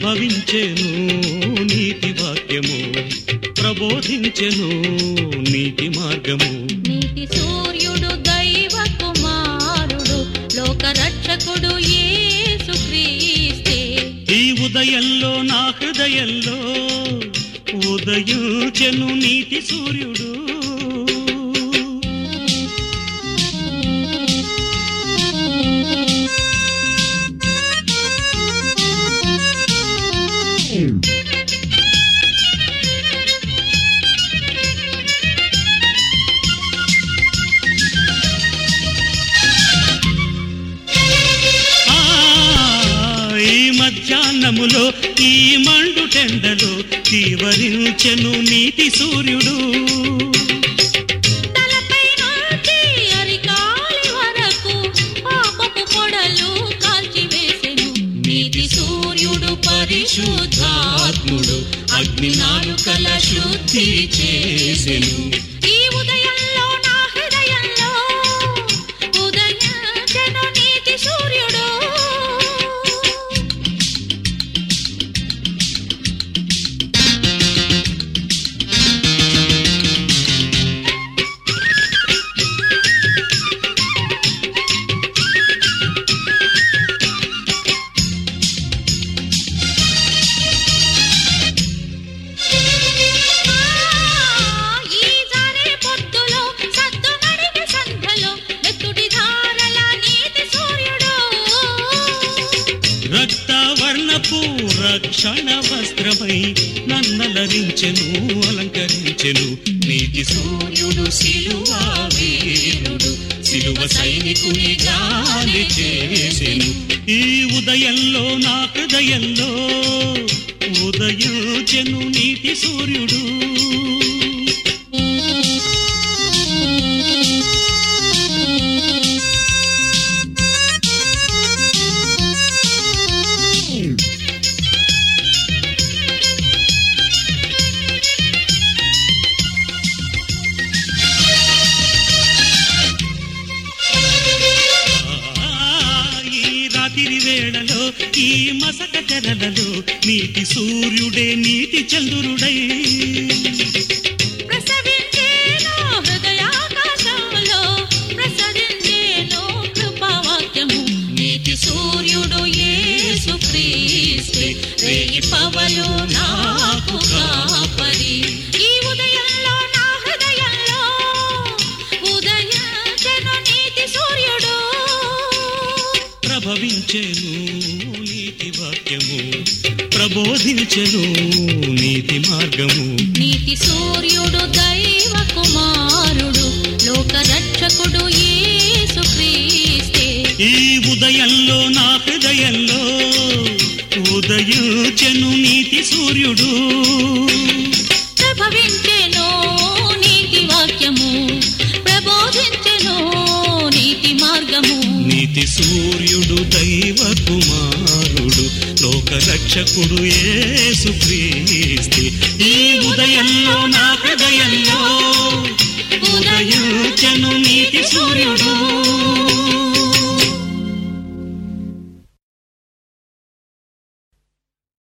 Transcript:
ప్రభవించెను నీతి వాక్యము ప్రబోధించెను నీతి మార్గము నీతి సూర్యుడు దైవ కుమారుడు లోక రక్షకుడు యేసు క్రీస్తే ఈ ఉదయంలో నా హృదయంలో ఉదయించెను నీతి సూర్యుడు ఆ, ఈ మధ్యాహ్నములో ఈ మండు టెండలో తీవరించెను నీతి సూర్యుడు తలపై నుండి అరికాలి వరకు పాపపు పొడలు కాల్చివేసెను నీతి సూర్యుడు పరిశుద్ధాత్ముడు అగ్ని నాలుకల శుద్ధి చేసెను ఈ ఉదయంలో నా హృదయంలో ఉదయించెను నీతి సూర్యుడు ఈ జారే పొద్దులో సద్దు నడిగే సంధ్యలో నెత్తుటి ధారల నీతి సూర్యుడు రక్తవర్ణపు రక్షణ వస్త్రమై నన్నలరించెను అలంకరించెను నీతి సూర్యుడు సిలువ వీరుడు సిలువ సైనికుని గాలి చేసెను ఈ ఉదయంలో నా హృదయంలో ఉదయించెను నీతి సూర్యుడు ఆ, ఈ రాత్రి వేళలో ఈ మసక తెరలలో నీతి సూర్యుడే నీతి చంద్రుడై ప్రసవించేను హృదయాకాశంలో ప్రసరించేను కృపావాక్యము నీతి సూర్యుడు యేసు క్రీస్తే రేయి పవలు నాకు కాపరి ఈ ఉదయంలో నా హృదయంలో ఉదయించెను నీతి సూర్యుడు ప్రభవించెను నీతి వాక్యము ప్రబోధించెను నీతి మార్గము నీతి సూర్యుడు దైవ కుమారుడు లోక రక్షకుడు యేసు క్రీస్తే ఈ ఉదయంలో నా హృదయంలో ఉదయించెను నీతి సూర్యుడు ప్రభవించెను నీతి వాక్యము ప్రబోధించెను నీతి మార్గము నీతి సూర్యుడు దైవ కుమారుడు లోక రక్షకుడు యేసు క్రీస్తు ఈ ఉదయంలో నా హృదయంలో